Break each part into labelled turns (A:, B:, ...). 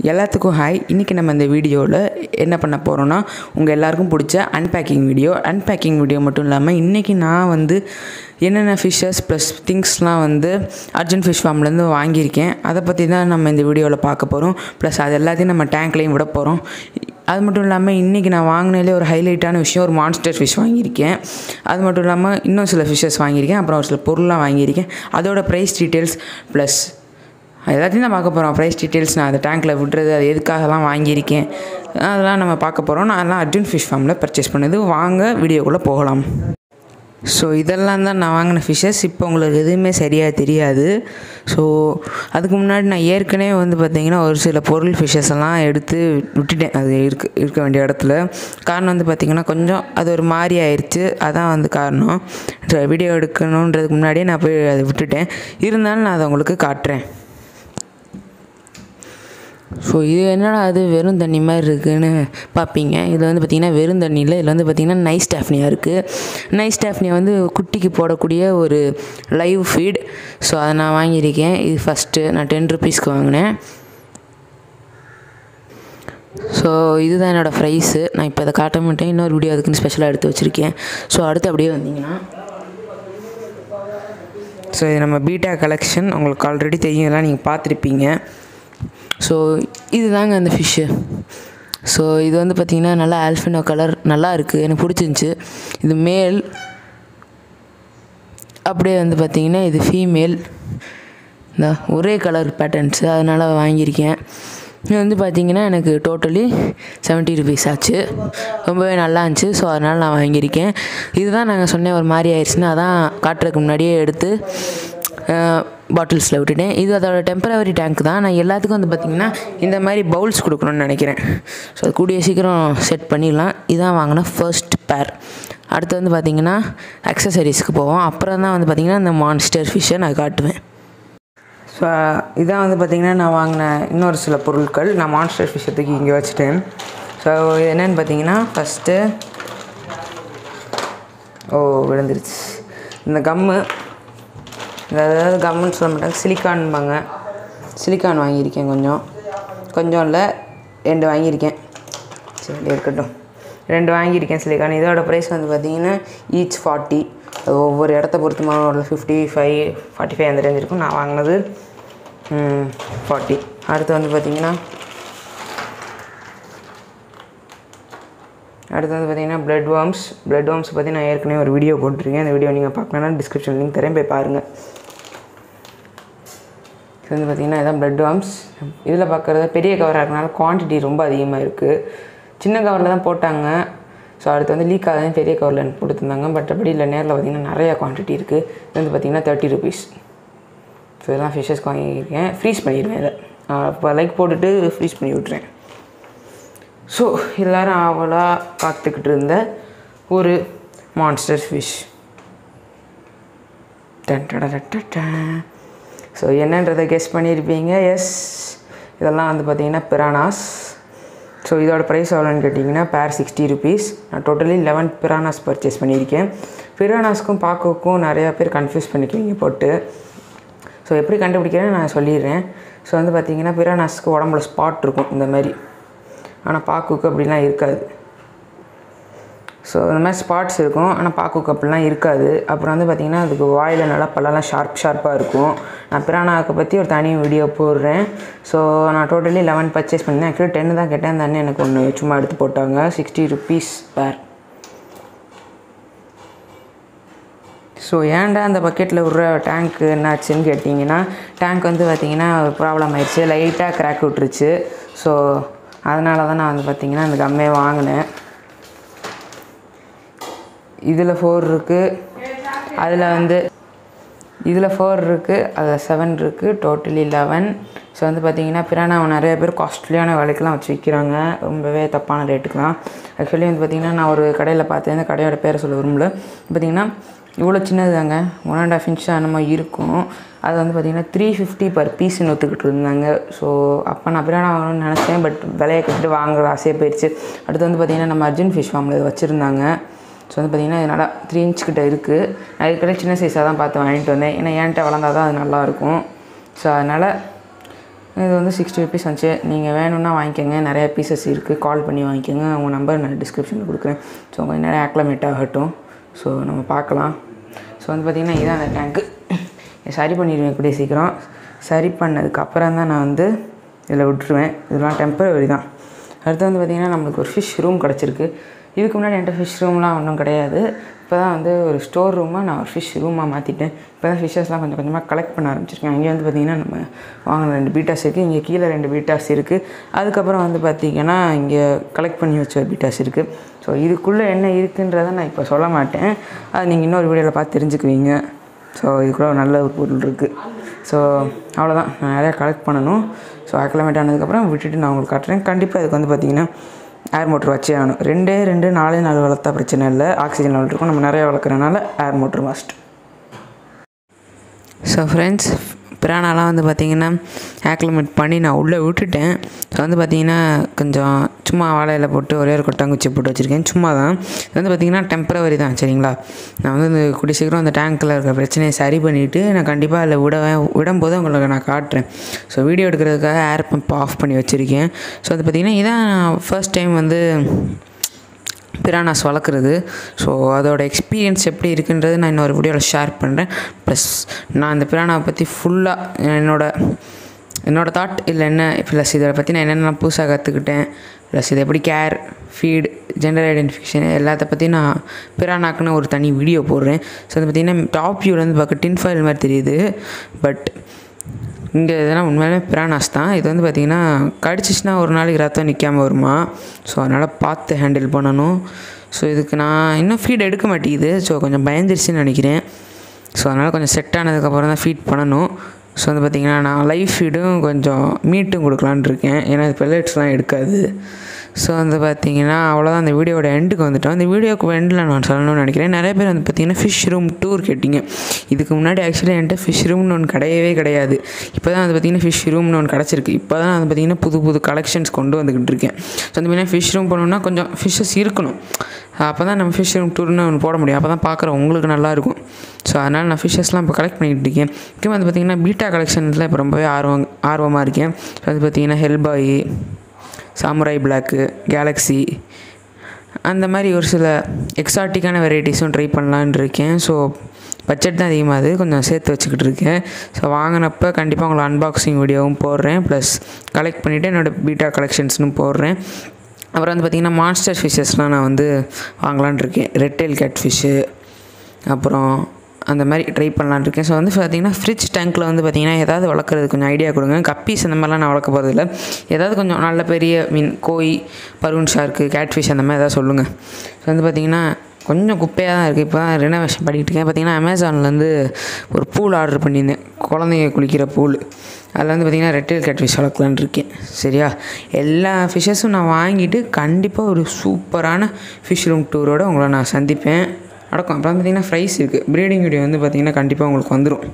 A: எல்லாத்துக்கும் ஹாய் இன்றைக்கி நம்ம இந்த வீடியோவில் என்ன பண்ண போகிறோன்னா உங்கள் எல்லாருக்கும் பிடிச்ச அன்பேக்கிங் வீடியோ அன்பேக்கிங் வீடியோ மட்டும் இல்லாமல் இன்றைக்கி நான் வந்து என்னென்ன ஃபிஷ்ஷஸ் ப்ளஸ் திங்ஸ்லாம் வந்து அர்ஜென்ட் ஃபிஷ் ஃபார்ம்லேருந்து வாங்கியிருக்கேன் அதை பற்றி தான் நம்ம இந்த வீடியோவில் பார்க்க போகிறோம் ப்ளஸ் அது எல்லாத்தையும் நம்ம டேங்க்லேயும் விட போகிறோம் அது மட்டும் இல்லாமல் இன்றைக்கி நான் வாங்கினதுலே ஒரு ஹைலைட்டான விஷயம் ஒரு மான்ஸ்டர் ஃபிஷ் வாங்கியிருக்கேன் அது மட்டும் இல்லாமல் இன்னும் சில ஃபிஷ்ஷஸ் வாங்கியிருக்கேன் அப்புறம் ஒரு சில பொருள்லாம் வாங்கியிருக்கேன் அதோட ப்ரைஸ் டீட்டெயில்ஸ் ப்ளஸ் எல்லாத்தையும் தான் பார்க்க போகிறோம் ப்ரைஸ் டீட்டெயில்ஸ் நான் அந்த டேங்க்கில் விட்றது அது எதுக்காகலாம் வாங்கியிருக்கேன் அதெல்லாம் நம்ம பார்க்க போகிறோம் நான் அதெல்லாம் அர்ஜுன் ஃபிஷ் ஃபார்மில் பர்ச்சேஸ் பண்ணது வாங்க வீடியோக்குள்ளே போகலாம் ஸோ இதெல்லாம் தான் நான் வாங்கின ஃபிஷ்ஷஸ் இப்போ உங்களுக்கு எதுவுமே சரியாக தெரியாது ஸோ அதுக்கு முன்னாடி நான் ஏற்கனவே வந்து பார்த்திங்கன்னா ஒரு சில பொருள் ஃபிஷ்ஷஸ் எல்லாம் எடுத்து விட்டுட்டேன் அது இருக்க இருக்க வேண்டிய இடத்துல காரணம் வந்து பார்த்திங்கன்னா கொஞ்சம் அது ஒரு மாதிரி ஆயிடுச்சு அதான் வந்து காரணம் வீடியோ எடுக்கணுன்றதுக்கு முன்னாடியே நான் போய் அதை விட்டுட்டேன் இருந்தாலும் நான் அதை உங்களுக்கு காட்டுறேன் ஸோ இது என்னடா அது வெறும் தண்ணி மாதிரி இருக்குதுன்னு பார்ப்பீங்க இதில் வந்து பார்த்திங்கன்னா வெறும் தண்ணியில் இதில் வந்து பார்த்திங்கன்னா நைஸ் ஸ்டாஃப்னியா இருக்குது நைஸ் ஸ்டாஃப்னியா வந்து குட்டிக்கு போடக்கூடிய ஒரு லைவ் ஃபீட் ஸோ அதை நான் வாங்கியிருக்கேன் இது ஃபஸ்ட்டு நான் டென் ருபீஸ்க்கு வாங்கினேன் ஸோ இதுதான் என்னோடய ப்ரைஸு நான் இப்போ அதை காட்ட மாட்டேன் இன்னொரு வீடியோ அதுக்குன்னு ஸ்பெஷலாக எடுத்து வச்சுருக்கேன் ஸோ அடுத்து அப்படியே வந்தீங்கன்னா ஸோ இது நம்ம பீட்டா கலெக்ஷன் உங்களுக்கு ஆல்ரெடி தெரியும் இதெல்லாம் நீங்கள் பார்த்துருப்பீங்க ஸோ இது தாங்க அந்த ஃபிஷ்ஷு ஸோ இது வந்து பார்த்திங்கன்னா நல்லா ஆல்ஃபினோ கலர் நல்லா இருக்குது எனக்கு பிடிச்சிருந்துச்சி இது மேல் அப்படியே வந்து பார்த்திங்கன்னா இது ஃபீமேல் இந்த ஒரே கலர் பேட்டர்ன்ஸு அதனால் வாங்கியிருக்கேன் இது வந்து பார்த்திங்கன்னா எனக்கு டோட்டலி செவன்ட்டி ருபீஸ் ஆச்சு ரொம்பவே நல்லா இருந்துச்சு ஸோ அதனால் நான் வாங்கியிருக்கேன் இதுதான் நாங்கள் சொன்னேன் ஒரு மாதிரி ஆயிடுச்சுன்னு அதான் காட்டுறதுக்கு முன்னாடியே எடுத்து பாட்டில்ஸில் விட்டுட்டேன் இது அதோட டெம்பரவரி டேங்க் தான் நான் எல்லாத்துக்கும் வந்து பார்த்திங்கன்னா இந்த மாதிரி பவுல்ஸ் கொடுக்கணும்னு நினைக்கிறேன் ஸோ அது கூடிய சீக்கிரம் செட் பண்ணிடலாம் இதான் வாங்கின ஃபர்ஸ்ட் பேர் அடுத்து வந்து பார்த்திங்கன்னா அக்சசரிஸ்க்கு போவோம் அப்புறம் தான் வந்து பார்த்திங்கன்னா இந்த மான்ஸ்டர் ஃபிஷ்ஷை நான் காட்டுவேன் ஸோ இதான் வந்து பார்த்திங்கன்னா நான் வாங்கின இன்னொரு சில பொருட்கள் நான் மான்ஸ்டர் ஃபிஷ்ஷத்துக்கு இங்கே வச்சுட்டேன் ஸோ இது என்னென்னு பார்த்தீங்கன்னா ஃபஸ்ட்டு ஓ விழுந்துருச்சு இந்த கம்மு அதாவது கம்முன்னு சொல்ல மாட்டாங்க சிலிக்கான்பாங்க சிலிக்கான் வாங்கியிருக்கேன் கொஞ்சம் கொஞ்சம் இல்லை ரெண்டு வாங்கியிருக்கேன் சரி இருக்கட்டும் ரெண்டு வாங்கியிருக்கேன் சிலிக்கான் இதோட ப்ரைஸ் வந்து பார்த்திங்கன்னா ஈச் ஃபார்ட்டி அது ஒவ்வொரு இடத்த பொறுத்து ஒரு ஃபிஃப்டி ஃபைவ் ஃபார்ட்டி ஃபைவ் அந்த ரேஞ்ச் இருக்கும் நான் வாங்கினது ஃபார்ட்டி அடுத்து வந்து பார்த்திங்கன்னா அடுத்து வந்து பார்த்திங்கன்னா பிளட் வார்ம்ஸ் பிளட் வார்ம்ஸ் பற்றி நான் ஏற்கனவே ஒரு வீடியோ போட்டிருக்கேன் அந்த வீடியோ நீங்கள் பார்க்கணுன்னா டிஸ்கிரிப்ஷன் லிங்க் தரேன் போய் பாருங்கள் இது வந்து பார்த்திங்கன்னா இதான் பிளட் வார்ம்ஸ் இதில் பார்க்குறது பெரிய கவராக இருக்கனால குவான்டிட்டி ரொம்ப அதிகமாக இருக்குது சின்ன கவரில் தான் போட்டாங்க ஸோ அடுத்து வந்து லீக் ஆகாதான் பெரிய கவரில் எனக்கு கொடுத்துருந்தாங்க மற்றபடி இல்லை நேரில் பார்த்திங்கன்னா நிறையா குவான்டிட்டி இருக்குது இது வந்து பார்த்திங்கன்னா தேர்ட்டி ருபீஸ் ஸோ இதெல்லாம் ஃபிஷ்ஷஸ்க்கு வாங்கியிருக்கேன் ஃப்ரீஸ் பண்ணிடுவேன் இதை இப்போ லைக் போட்டுட்டு ஃப்ரீஸ் பண்ணி விட்றேன் ஸோ எல்லோரும் ஆவலாக பார்த்துக்கிட்டு இருந்த ஒரு மான்ஸ்டர் ஃபிஷ் ஸோ என்னன்றதை கெஸ் பண்ணியிருப்பீங்க எஸ் இதெல்லாம் வந்து பார்த்திங்கன்னா பிரானாஸ் ஸோ இதோட ப்ரைஸ் எவ்வளோன்னு கேட்டிங்கன்னா பேர் சிக்ஸ்டி ருபீஸ் நான் டோட்டலி லெவன் பிரானாஸ் பர்ச்சேஸ் பண்ணியிருக்கேன் பிரானாஸ்க்கும் பாக்கோக்கும் நிறையா பேர் கன்ஃபியூஸ் பண்ணிக்குவீங்க போட்டு ஸோ எப்படி கண்டுபிடிக்கிறேன்னு நான் சொல்லிடுறேன் ஸோ வந்து பார்த்திங்கன்னா பிரானாஸ்க்கு உடம்புல ஸ்பாட் இருக்கும் இந்த மாதிரி ஆனால் பாக்குக்கு அப்படிலாம் இருக்காது ஸோ இந்த மாதிரி ஸ்பாட்ஸ் இருக்கும் ஆனால் பாக்குக்கு அப்படிலாம் இருக்காது அப்புறம் வந்து பார்த்திங்கன்னா அதுக்கு வாயில் நல்லா பல்லெல்லாம் ஷார்ப் ஷார்ப்பாக இருக்கும் நான் பிரானாவுக்கு பற்றி ஒரு தனி வீடியோ போடுறேன் ஸோ நான் டோட்டலி லெவன் பர்ச்சேஸ் பண்ணியிருந்தேன் ஆக்சுவலி டென்னு தான் கேட்டேன் அந்த அண்ணன் எனக்கு ஒன்று சும்மா எடுத்து போட்டாங்க சிக்ஸ்டி ருபீஸ் பேர் ஸோ ஏன்டா அந்த பக்கெட்டில் விட்ற டேங்க்கு என்னாச்சுன்னு கேட்டிங்கன்னா டேங்க் வந்து பார்த்திங்கன்னா ஒரு ப்ராப்ளம் ஆயிடுச்சு லைட்டாக கிராக் விட்டுருச்சு ஸோ அதனால தான் நான் வந்து பார்த்திங்கன்னா அந்த கம்மே வாங்கினேன் இதில் ஃபோர் இருக்குது அதில் வந்து இதில் ஃபோர் இருக்குது அதில் செவன் இருக்குது டோட்டலி லெவன் ஸோ வந்து பார்த்திங்கன்னா பிரானா நிறைய பேர் காஸ்ட்லியான விலைக்கெலாம் வச்சு விற்கிறாங்க ரொம்பவே தப்பான ரேட்டுக்கு தான் ஆக்சுவலி வந்து பார்த்திங்கன்னா நான் ஒரு கடையில் பார்த்தேன் அந்த கடையோட பேரை சொல்ல விரும்பல பார்த்திங்கன்னா இவ்வளோ சின்னது தாங்க ஒன் அண்ட் ஆஃப் இன்ச் அந்த மாதிரி இருக்கும் அது வந்து பார்த்திங்கன்னா த்ரீ ஃபிஃப்டி பர் பீஸ்னு ஒத்துக்கிட்டு இருந்தாங்க ஸோ அப்போ நான் பிரானா வாங்கணும்னு நினச்சேன் பட் விலையை கட்டிட்டு வாங்குற ஆசையாக போயிடுச்சு அடுத்து வந்து பார்த்திங்கன்னா நம்ம அர்ஜுன் ஃபிஷ் ஃபார்மில் இது வச்சுருந்தாங்க ஸோ வந்து பார்த்திங்கன்னா இது நல்லா த்ரீ இன்ச் கிட்ட இருக்குது நான் இதுக்கிட்ட சின்ன சைஸாக தான் பார்த்து வாங்கிட்டு வந்தேன் ஏன்னா என்கிட்ட வளர்ந்தா தான் அது நல்லாயிருக்கும் ஸோ அதனால் இது வந்து சிக்ஸ்டி ருபீஸ் வந்துச்சு நீங்கள் வேணும்னா வாங்கிக்கோங்க நிறையா பீசஸ் இருக்குது கால் பண்ணி வாங்கிக்கோங்க உங்கள் நம்பர் நான் டிஸ்கிரிப்ஷனில் கொடுக்குறேன் ஸோ கொஞ்சம் நேரம் ஆக்லமேட் ஆகட்டும் ஸோ நம்ம பார்க்கலாம் ஸோ வந்து பார்த்திங்கன்னா இதான் அந்த டேங்க்கு சரி பண்ணிடுவேன் கூடிய சீக்கிரம் சரி பண்ணதுக்கு அப்புறம் தான் நான் வந்து இதில் விட்டுருவேன் இதெல்லாம் டெம்பரவரி தான் அடுத்து வந்து பார்த்திங்கன்னா நம்மளுக்கு ஒரு ஃபிஷ் ரூம் கிடச்சிருக்கு இதுக்கு முன்னாடி என்கிட்ட ஃபிஷ் ரூம்லாம் ஒன்றும் கிடையாது இப்போ தான் வந்து ஒரு ஸ்டோர் ரூமாக நான் ஒரு ஃபிஷ் ரூமாக மாற்றிட்டேன் இப்போ தான் ஃபிஷ்ஷஸ்லாம் கொஞ்சம் கொஞ்சமாக கலெக்ட் பண்ண ஆரம்பிச்சிருக்கேன் அங்கே வந்து பார்த்திங்கன்னா நம்ம வாங்கின ரெண்டு பீட்டாஸ் இருக்குது இங்கே கீழே ரெண்டு பீட்டாஸ் இருக்குது அதுக்கப்புறம் வந்து பார்த்திங்கன்னா இங்கே கலெக்ட் பண்ணி வச்ச ஒரு பீட்டாஸ் இருக்குது ஸோ இதுக்குள்ளே என்ன இருக்குன்றதை நான் இப்போ சொல்ல மாட்டேன் அது நீங்கள் இன்னொரு வீடியோவில் பார்த்து தெரிஞ்சுக்குவீங்க ஸோ இதுக்குள்ளே ஒரு நல்ல ஒரு பொருள் இருக்குது ஸோ அவ்வளோதான் நான் நிறையா கலெக்ட் பண்ணணும் ஸோ அக்லமேட் ஆனதுக்கப்புறம் விட்டுட்டு நான் உங்களுக்கு காட்டுறேன் கண்டிப்பாக இதுக்கு வந்து பார்த்திங்கன்னா ஏர் மோட்ரு வச்சே ஆகணும் ரெண்டே ரெண்டு நாலே நாலு வளர்த்தா பிரச்சனை இல்லை ஆக்சிஜன் லெவல் இருக்கும் நம்ம நிறையா வளர்க்குறனால air motor must so friends பிரானாலாம் வந்து பார்த்திங்கன்னா ஆக்லிமேட் பண்ணி நான் உள்ளே விட்டுட்டேன் ஸோ வந்து பார்த்திங்கன்னா கொஞ்சம் சும்மா வாழையில போட்டு ஒரே ஒரு கொட்டாங்குச்சி போட்டு வச்சுருக்கேன் சும்மா தான் இது வந்து பார்த்திங்கன்னா டெம்பரவரி தான் சரிங்களா நான் வந்து இந்த கூடிய சீக்கிரம் அந்த டேங்க்கில் இருக்கிற பிரச்சனையை சரி பண்ணிவிட்டு நான் கண்டிப்பாக அதில் விடவேன் விடும்போது உங்களுக்கு நான் காட்டுறேன் ஸோ வீடியோ எடுக்கிறதுக்காக ஏர் பம்ப் ஆஃப் பண்ணி வச்சுருக்கேன் ஸோ அது பார்த்திங்கன்னா இதான் ஃபர்ஸ்ட் டைம் வந்து பிரானாஸ் வளர்க்குறது ஸோ அதோட எக்ஸ்பீரியன்ஸ் எப்படி இருக்குன்றது நான் இன்னொரு வீடியோவில் ஷேர் பண்ணுறேன் ப்ளஸ் நான் இந்த பிரானாவை பற்றி ஃபுல்லாக என்னோட என்னோடய தாட் இல்லை என்ன ப்ளஸ் இதை பற்றி நான் என்னென்ன புதுசாக கற்றுக்கிட்டேன் ப்ளஸ் இது எப்படி கேர் ஃபீட் ஜெண்டர் ஐடென்டிஃபிகேஷன் எல்லாத்த பற்றி நான் பிரானாக்குன்னு ஒரு தனி வீடியோ போடுறேன் ஸோ அது பார்த்திங்கன்னா டாப் வியூலேருந்து பார்க்க டின் ஃபைல் மாதிரி தெரியுது பட் இங்கே இதெல்லாம் உண்மையிலே பிரானாஸ் தான் இது வந்து பார்த்திங்கன்னா கடிச்சிச்சுன்னா ஒரு நாளைக்கு ரத்தம் நிற்காமல் வருமா ஸோ அதனால் பார்த்து ஹேண்டில் பண்ணணும் ஸோ இதுக்கு நான் இன்னும் ஃபீட் எடுக்க மாட்டேங்குது ஸோ கொஞ்சம் பயந்துருச்சுன்னு நினைக்கிறேன் ஸோ அதனால் கொஞ்சம் செட் ஆனதுக்கப்புறம் தான் ஃபீட் பண்ணணும் ஸோ வந்து பார்த்திங்கன்னா நான் லைஃப் ஃபீடும் கொஞ்சம் மீட்டும் கொடுக்கலான்னு இருக்கேன் ஏன்னா இது பெல்லட்ஸ்லாம் எடுக்காது ஸோ வந்து பார்த்திங்கன்னா அவ்வளோதான் அந்த வீடியோட எண்டுக்கு வந்துட்டோம் இந்த வீடியோக்கு எண்டில் நான் சொல்லணும்னு நினைக்கிறேன் நிறைய பேர் வந்து பார்த்திங்கன்னா ஃபிஷ் ரூம் டூர் கேட்டிங்க இதுக்கு முன்னாடி ஆக்சுவலி என்கிட்ட ஃபிஷ் ரூம்னு ஒன்று கிடையவே கிடையாது இப்போ தான் வந்து பார்த்திங்கன்னா ஃபிஷ் ரூம்னு ஒன்று கிடச்சிருக்கு இப்போ தான் வந்து பார்த்திங்கன்னா புது புது கலெக்ஷன்ஸ் கொண்டு வந்துக்கிட்டு இருக்கேன் ஸோ அந்த மாதிரி ஃபிஷ் ரூம் போனோம்னா கொஞ்சம் ஃபிஷ்ஷஸ் இருக்கணும் அப்போ தான் நம்ம ஃபிஷ் ரூம் டூர்னு ஒன்று போட முடியும் அப்போ தான் பார்க்குற உங்களுக்கு நல்லாயிருக்கும் ஸோ அதனால் நான் ஃபிஷ்ஷஸ்லாம் இப்போ கலெக்ட் பண்ணிகிட்டு இருக்கேன் முக்கியமாக வந்து பார்த்திங்கன்னா பீட்டா கலெக்ஷனில் இப்போ ரொம்பவே ஆர்வம் ஆர்வமாக இருக்கேன் ஸோ அது பார்த்திங்கன்னா ஹெல்பாய் சாமுராய் பிளாக்கு கேலக்ஸி அந்த மாதிரி ஒரு சில எக்ஸாட்டிக்கான வெரைட்டிஸும் ட்ரை பண்ணலான்னு இருக்கேன் ஸோ பட்ஜெட் தான் அதிகமாகுது கொஞ்சம் சேர்த்து வச்சுக்கிட்டு இருக்கேன் ஸோ வாங்கினப்போ கண்டிப்பாக உங்களை அன்பாக்சிங் வீடியோவும் போடுறேன் ப்ளஸ் கலெக்ட் பண்ணிவிட்டு என்னோடய பீட்டா கலெக்ஷன்ஸ்னும் போடுறேன் அப்புறம் வந்து பார்த்திங்கன்னா மான்ஸ்டர் ஃபிஷ்ஷஸ்லாம் நான் வந்து வாங்கலான் இருக்கேன் ரெட்டெயில் கேட் ஃபிஷ்ஷு அப்புறம் அந்த மாதிரி ட்ரை பண்ணலான்னு இருக்கேன் ஸோ வந்து பார்த்திங்கன்னா ஃப்ரிட்ஜ் டேங்க்கில் வந்து பார்த்திங்கன்னா ஏதாவது வளர்க்குறது கொஞ்சம் ஐடியா கொடுங்க கப்பீஸ் அந்த மாதிரிலாம் நான் வளர்க்க போகிறதில்ல ஏதாவது கொஞ்சம் நல்ல பெரிய மீன் கோய் பருவன் ஷார்க்கு கேட் ஃபிஷ் அந்த மாதிரி ஏதாவது சொல்லுங்கள் ஸோ வந்து பார்த்திங்கன்னா கொஞ்சம் குப்பையாக தான் இருக்குது இப்போ தான் ரெனோவேஷன் பண்ணிகிட்டு இருக்கேன் பார்த்திங்கன்னா அமேசான்லேருந்து ஒரு பூல் ஆர்டர் பண்ணியிருந்தேன் குழந்தைங்க குளிக்கிற பூல் அதில் வந்து பார்த்திங்கன்னா ரெட்டேல் கேட் ஃபிஷ் வளர்க்கலான்னு இருக்கேன் சரியா எல்லா ஃபிஷ்ஷஸும் நான் வாங்கிட்டு கண்டிப்பாக ஒரு சூப்பரான ஃபிஷ் ரூம் டூரோட உங்களை நான் சந்திப்பேன் நடக்கும் அப்புறம் பார்த்திங்கன்னா ஃப்ரைஸ் இருக்குது ப்ரீடிங் வீடியோ வந்து பார்த்திங்கன்னா கண்டிப்பாக உங்களுக்கு வந்துடும்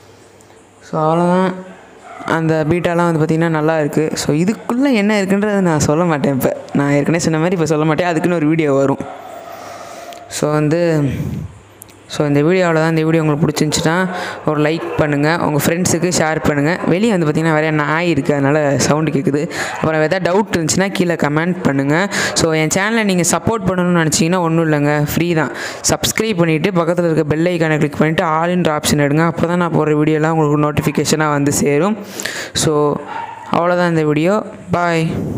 A: ஸோ அவ்வளோதான் அந்த பீட்டாலாம் வந்து பார்த்திங்கன்னா நல்லா இருக்குது ஸோ இதுக்குள்ளே என்ன இருக்குன்றது நான் சொல்ல மாட்டேன் இப்போ நான் ஏற்கனவே சொன்ன மாதிரி இப்போ சொல்ல மாட்டேன் அதுக்குன்னு ஒரு வீடியோ வரும் ஸோ வந்து ஸோ இந்த வீடியோவில் தான் இந்த வீடியோ உங்களுக்கு பிடிச்சிருந்துச்சுன்னா ஒரு லைக் பண்ணுங்கள் உங்கள் ஃப்ரெண்ட்ஸுக்கு ஷேர் பண்ணுங்கள் வெளியே வந்து பார்த்திங்கன்னா நிறையா நாய் இருக்குது அதனால் சவுண்டு கேட்குது அப்புறம் எதாவது டவுட் இருந்துச்சுன்னா கீழே கமெண்ட் பண்ணுங்கள் ஸோ என் சேனலை நீங்கள் சப்போர்ட் பண்ணணும்னு நினச்சிங்கன்னா ஒன்றும் இல்லைங்க ஃப்ரீ தான் சப்ஸ்கிரைப் பண்ணிவிட்டு பக்கத்தில் இருக்க பெல் ஐக்கானை கிளிக் பண்ணிவிட்டு ஆல்ன்ற ஆப்ஷன் எடுங்க அப்போ தான் நான் போடுற வீடியோலாம் உங்களுக்கு நோட்டிஃபிகேஷனாக வந்து சேரும் ஸோ அவ்வளோதான் இந்த வீடியோ பாய்